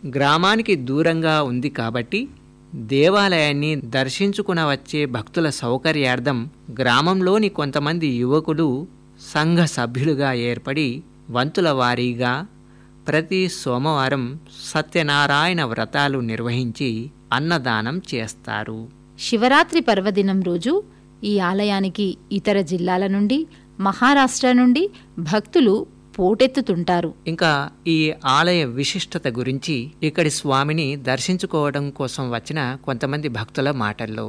గ్రామానికి దూరంగా ఉంది కాబట్టి దేవాలయాన్ని దర్శించుకున వచ్చే భక్తుల సౌకర్యార్థం గ్రామంలోని కొంతమంది యువకులు సంఘ సభ్యులుగా ఏర్పడి వంతుల వారీగా ప్రతి సోమవారం సత్యనారాయణ వ్రతాలు నిర్వహించి అన్నదానం చేస్తారు శివరాత్రి పర్వదినం రోజు ఈ ఆలయానికి ఇతర జిల్లాల నుండి మహారాష్ట్ర నుండి భక్తులు పోటెత్తుతుంటారు ఇంకా ఈ ఆలయ విశిష్టత గురించి ఇక్కడి స్వామిని దర్శించుకోవడం కోసం వచ్చిన కొంతమంది భక్తుల మాటల్లో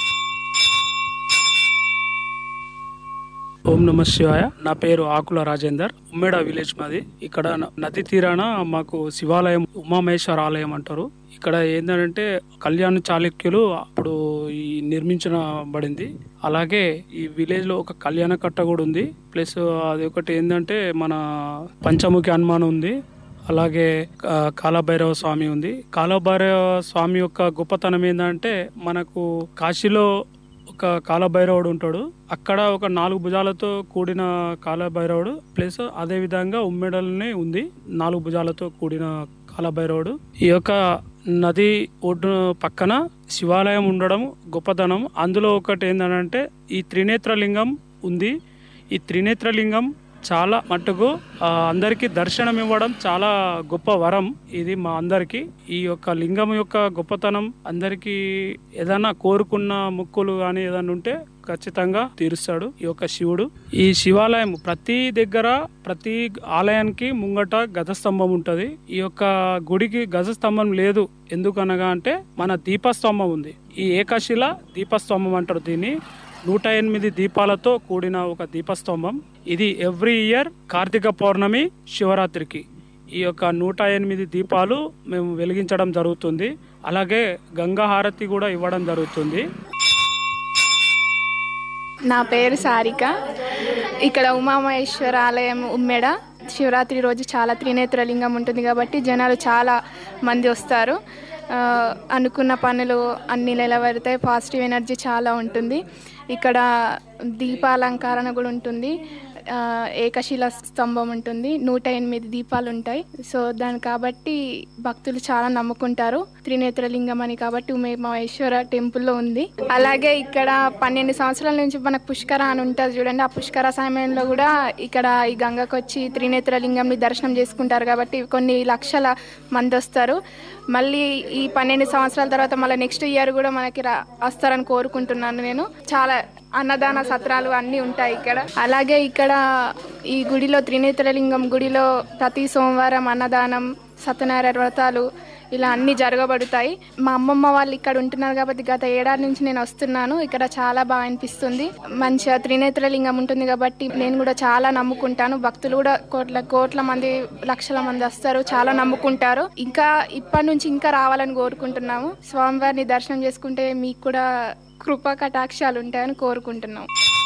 ఓం నమ శివాయ నా పేరు ఆకుల రాజేందర్ ఉమ్మేడ విలేజ్ మాది ఇక్కడ న- నది తీరాన మాకు శివాలయం ఉమామహేశ్వర ఆలయం అంటారు ఇక్కడ ఏంటంటే కళ్యాణ చాళుక్యులు అప్పుడు ఈ నిర్మించబడింది అలాగే ఈ విలేజ్ లో ఒక కళ్యాణ కట్ట కూడా ఉంది ప్లస్ అది ఒకటి ఏంటంటే మన పంచముఖి హనుమాన్ ఉంది అలాగే ఆ, కాలభైరవ స్వామి ఉంది కాలభైరవ స్వామి యొక్క గొప్పతనం ఏంటంటే మనకు కాశీలో ఒక కాలభైరవుడు ఉంటాడు అక్కడ ఒక నాలుగు భుజాలతో కూడిన కాలభైరవుడు ప్లస్ అదే విధంగా ఉమ్మెడల్ని ఉంది నాలుగు భుజాలతో కూడిన కాలభైరవుడు ఈ యొక్క నది ఒడ్డు పక్కన శివాలయం ఉండడం గొప్పతనం అందులో ఒకటి ఏంటంటే ఈ త్రినేత్ర లింగం ఉంది ఈ త్రినేత్ర లింగం చాలా మట్టుకు ఆ, అందరికీ దర్శనం ఇవ్వడం చాలా గొప్ప వరం ఇది మా అందరికి ఈ యొక్క లింగం యొక్క గొప్పతనం అందరికీ ఏదైనా కోరుకున్న ముక్కులు కానీ ఏదైనా ఉంటే ఖచ్చితంగా తీరుస్తాడు ఈ యొక్క శివుడు ఈ శివాలయం ప్రతి దగ్గర ప్రతి ఆలయానికి ముంగట గజస్తంభం ఉంటది ఈ యొక్క గుడికి గజస్తంభం లేదు ఎందుకనగా అంటే మన దీపస్తంభం ఉంది ఈ ఏకాశిల దీపస్తంభం అంటారు దీన్ని నూట ఎనిమిది దీపాలతో కూడిన ఒక దీపస్తంభం ఇది ఎవ్రీ ఇయర్ కార్తీక పౌర్ణమి శివరాత్రికి ఈ యొక్క నూట ఎనిమిది దీపాలు మేము వెలిగించడం జరుగుతుంది అలాగే గంగా హారతి కూడా ఇవ్వడం జరుగుతుంది నా పేరు సారిక ఇక్కడ ఉమామహేశ్వర ఆలయం ఉమ్మెడ శివరాత్రి రోజు చాలా త్రినేత్ర లింగం ఉంటుంది కాబట్టి జనాలు చాలా మంది వస్తారు ఆ, అనుకున్న పనులు అన్ని నిలబెడతాయి పాజిటివ్ ఎనర్జీ చాలా ఉంటుంది ఇక్కడ దీపాలంకరణ కూడా ఉంటుంది ఆ, ఏకశిల స్తంభం ఉంటుంది నూట ఎనిమిది దీపాలు ఉంటాయి సో దాని కాబట్టి భక్తులు చాలా నమ్ముకుంటారు త్రినేత్ర లింగం అని కాబట్టి ఉమేమహేశ్వర టెంపుల్లో ఉంది అలాగే ఇక్కడ పన్నెండు సంవత్సరాల నుంచి మనకు పుష్కర అని ఉంటుంది చూడండి ఆ పుష్కర సమయంలో కూడా ఇక్కడ ఈ గంగకు వచ్చి త్రినేత్ర లింగంని దర్శనం చేసుకుంటారు కాబట్టి కొన్ని లక్షల మంది వస్తారు మళ్ళీ ఈ పన్నెండు సంవత్సరాల తర్వాత మళ్ళీ నెక్స్ట్ ఇయర్ కూడా మనకి రా వస్తారని కోరుకుంటున్నాను నేను చాలా అన్నదాన సత్రాలు అన్నీ ఉంటాయి ఇక్కడ అలాగే ఇక్కడ ఈ గుడిలో త్రినేత్రలింగం గుడిలో ప్రతి సోమవారం అన్నదానం సత్యనారాయణ వ్రతాలు ఇలా అన్నీ జరగబడతాయి మా అమ్మమ్మ వాళ్ళు ఇక్కడ ఉంటున్నారు కాబట్టి గత ఏడాది నుంచి నేను వస్తున్నాను ఇక్కడ చాలా బాగా అనిపిస్తుంది మంచిగా త్రినేత్రలింగం ఉంటుంది కాబట్టి నేను కూడా చాలా నమ్ముకుంటాను భక్తులు కూడా కోట్ల కోట్ల మంది లక్షల మంది వస్తారు చాలా నమ్ముకుంటారు ఇంకా ఇప్పటి నుంచి ఇంకా రావాలని కోరుకుంటున్నాము స్వామివారిని దర్శనం చేసుకుంటే మీకు కూడా కృపా కటాక్షాలు ఉంటాయని కోరుకుంటున్నాం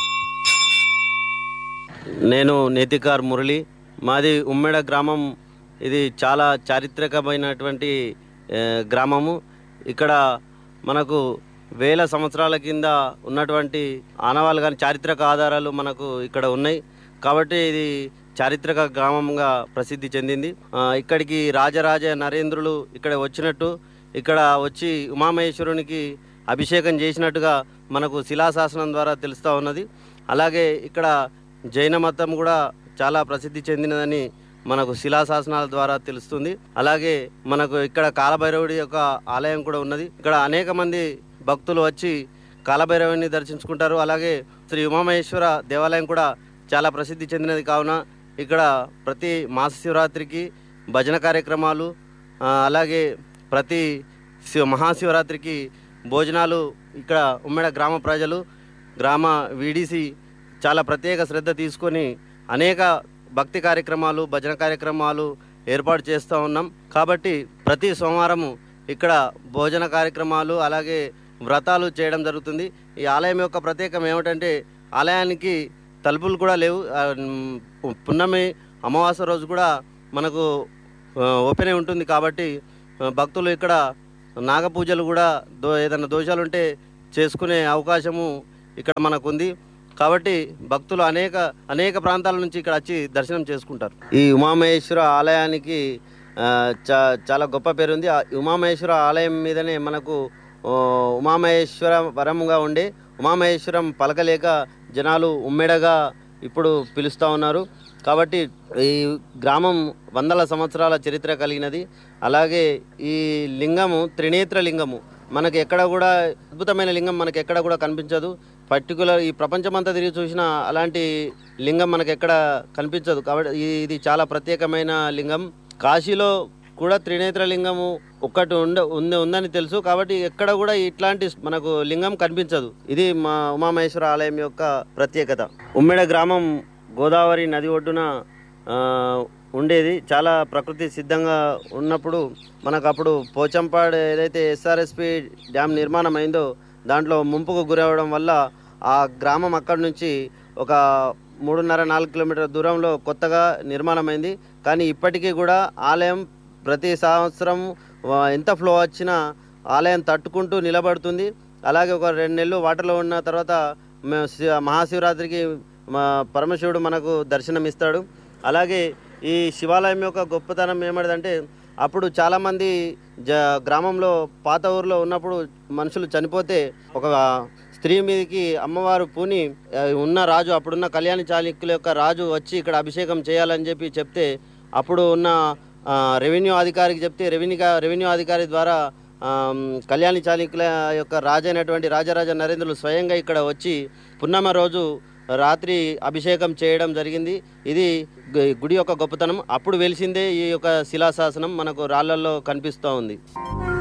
నేను నేతికార్ మురళి మాది ఉమ్మెడ గ్రామం ఇది చాలా చారిత్రకమైనటువంటి ఏ, గ్రామము ఇక్కడ మనకు వేల సంవత్సరాల కింద ఉన్నటువంటి ఆనవాళ్ళు కానీ చారిత్రక ఆధారాలు మనకు ఇక్కడ ఉన్నాయి కాబట్టి ఇది చారిత్రక గ్రామంగా ప్రసిద్ధి చెందింది ఆ, ఇక్కడికి రాజరాజ నరేంద్రులు ఇక్కడ వచ్చినట్టు ఇక్కడ వచ్చి ఉమామహేశ్వరునికి అభిషేకం చేసినట్టుగా మనకు శిలాశాసనం ద్వారా తెలుస్తూ ఉన్నది అలాగే ఇక్కడ జైన మతం కూడా చాలా ప్రసిద్ధి చెందినదని మనకు శిలాశాసనాల ద్వారా తెలుస్తుంది అలాగే మనకు ఇక్కడ కాలభైరవుడి యొక్క ఆలయం కూడా ఉన్నది ఇక్కడ అనేక మంది భక్తులు వచ్చి కాలభైరవుని దర్శించుకుంటారు అలాగే శ్రీ ఉమామహేశ్వర దేవాలయం కూడా చాలా ప్రసిద్ధి చెందినది కావున ఇక్కడ ప్రతి మాస శివరాత్రికి భజన కార్యక్రమాలు ఆ, అలాగే ప్రతి శివ మహాశివరాత్రికి భోజనాలు ఇక్కడ ఉమ్మడి గ్రామ ప్రజలు గ్రామ వీడిసి చాలా ప్రత్యేక శ్రద్ధ తీసుకొని అనేక భక్తి కార్యక్రమాలు భజన కార్యక్రమాలు ఏర్పాటు చేస్తూ ఉన్నాం కాబట్టి ప్రతి సోమవారము ఇక్కడ భోజన కార్యక్రమాలు అలాగే వ్రతాలు చేయడం జరుగుతుంది ఈ ఆలయం యొక్క ప్రత్యేకం ఏమిటంటే ఆలయానికి తలుపులు కూడా లేవు ఆ, మ్, పున్నమి అమావాస్య రోజు కూడా మనకు ఆ, ఓపెన్ అయి ఉంటుంది కాబట్టి ఆ, భక్తులు ఇక్కడ నాగపూజలు కూడా దో ఏదైనా దోషాలు ఉంటే చేసుకునే అవకాశము ఇక్కడ మనకు ఉంది కాబట్టి భక్తులు అనేక అనేక ప్రాంతాల నుంచి ఇక్కడ వచ్చి దర్శనం చేసుకుంటారు ఈ ఉమామహేశ్వర ఆలయానికి ఆ, చా చాలా గొప్ప పేరుంది ఆ ఉమామహేశ్వర ఆలయం మీదనే మనకు ఓ, ఉమామహేశ్వర వరంగా ఉండి ఉమామహేశ్వరం పలకలేక జనాలు ఉమ్మెడగా ఇప్పుడు పిలుస్తూ ఉన్నారు కాబట్టి ఈ గ్రామం వందల సంవత్సరాల చరిత్ర కలిగినది అలాగే ఈ లింగము త్రినేత్ర లింగము మనకి ఎక్కడ కూడా అద్భుతమైన లింగం మనకి ఎక్కడ కూడా కనిపించదు పర్టికులర్ ఈ ప్రపంచమంతా తిరిగి చూసినా అలాంటి లింగం మనకి ఎక్కడ కనిపించదు కాబట్టి ఇది- ఇది చాలా ప్రత్యేకమైన లింగం కాశీలో కూడా త్రినేత్ర లింగము ఒక్కటి ఉండ ఉంది ఉందని తెలుసు కాబట్టి ఎక్కడ కూడా ఇట్లాంటి మనకు లింగం కనిపించదు ఇది మా ఉమామహేశ్వర ఆలయం యొక్క ప్రత్యేకత ఉమ్మెడ గ్రామం గోదావరి నది ఒడ్డున ఆ, ఉండేది చాలా ప్రకృతి సిద్ధంగా ఉన్నప్పుడు మనకు అప్పుడు పోచంపాడు ఏదైతే ఎస్ఆర్ఎస్పి డ్యామ్ నిర్మాణం అయిందో దాంట్లో ముంపుకు గురవడం వల్ల ఆ గ్రామం అక్కడి నుంచి ఒక మూడున్నర నాలుగు కిలోమీటర్ల దూరంలో కొత్తగా నిర్మాణమైంది కానీ ఇప్పటికీ కూడా ఆలయం ప్రతి సంవత్సరం ఆ, ఎంత ఫ్లో వచ్చినా ఆలయం తట్టుకుంటూ నిలబడుతుంది అలాగే ఒక రెండు నెలలు వాటర్లో ఉన్న తర్వాత మ- శి- మహాశివరాత్రికి మా పరమశివుడు మనకు దర్శనం ఇస్తాడు అలాగే ఈ శివాలయం యొక్క గొప్పతనం ఏమిటంటే అప్పుడు చాలామంది జ గ్రామంలో పాత ఊర్లో ఉన్నప్పుడు మనుషులు చనిపోతే ఒక స్త్రీ మీదకి అమ్మవారు పూని ఆ, ఉన్న రాజు అప్పుడున్న కళ్యాణి చాళుక్యుల యొక్క రాజు వచ్చి ఇక్కడ అభిషేకం చేయాలని చెప్పి చెప్తే అప్పుడు ఉన్న ఆ, రెవెన్యూ అధికారికి చెప్తే రెవెన్యూ రెవెన్యూ అధికారి ద్వారా ఆమ్, కళ్యాణి చాళుక్యుల యొక్క రాజు అయినటువంటి రాజరాజ నరేంద్రులు స్వయంగా ఇక్కడ వచ్చి పున్నమ రోజు రాత్రి అభిషేకం చేయడం జరిగింది ఇది గు- గుడి యొక్క గొప్పతనం అప్పుడు వెలిసిందే ఈ యొక్క శిలాశాసనం మనకు రాళ్లలో కనిపిస్తూ ఉంది